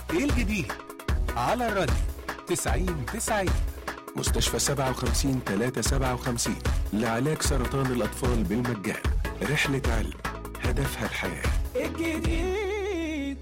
ايه الجديد على الراديو 90 90 مستشفى 57 357 لعلاج سرطان الأطفال بالمجان رحلة علم هدفها الحياة الجديد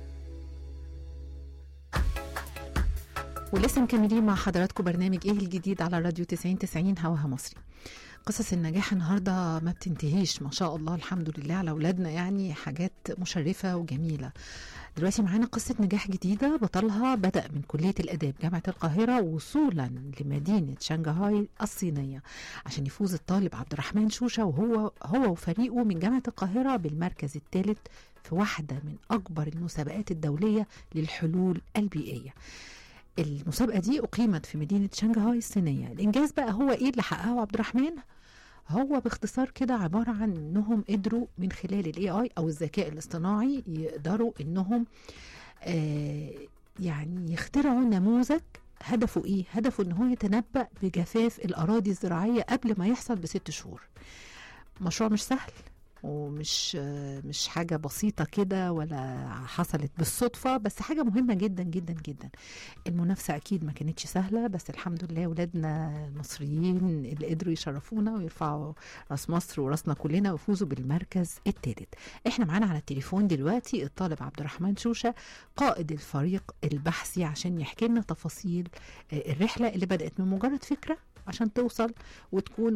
ولسه مكملين مع حضراتكم برنامج ايه الجديد على راديو 90 90 هواها مصري قصص النجاح النهارده ما بتنتهيش ما شاء الله الحمد لله على اولادنا يعني حاجات مشرفه وجميله دلوقتي معانا قصه نجاح جديده بطلها بدا من كليه الاداب جامعه القاهره وصولا لمدينه شنغهاي الصينيه عشان يفوز الطالب عبد الرحمن شوشه وهو هو وفريقه من جامعه القاهره بالمركز الثالث في واحده من اكبر المسابقات الدوليه للحلول البيئيه المسابقة دي أقيمت في مدينة شنغهاي الصينية الإنجاز بقى هو إيه اللي حققه عبد الرحمن هو باختصار كده عبارة عن إنهم قدروا من خلال الاي اي أو الذكاء الاصطناعي يقدروا إنهم آه يعني يخترعوا نموذج هدفه إيه؟ هدفه إن هو يتنبأ بجفاف الأراضي الزراعية قبل ما يحصل بست شهور مشروع مش سهل ومش مش حاجة بسيطة كده ولا حصلت بالصدفة بس حاجة مهمة جدا جدا جدا المنافسة أكيد ما كانتش سهلة بس الحمد لله ولادنا المصريين اللي قدروا يشرفونا ويرفعوا راس مصر وراسنا كلنا ويفوزوا بالمركز الثالث احنا معانا على التليفون دلوقتي الطالب عبد الرحمن شوشة قائد الفريق البحثي عشان يحكي لنا تفاصيل الرحلة اللي بدأت من مجرد فكرة عشان توصل وتكون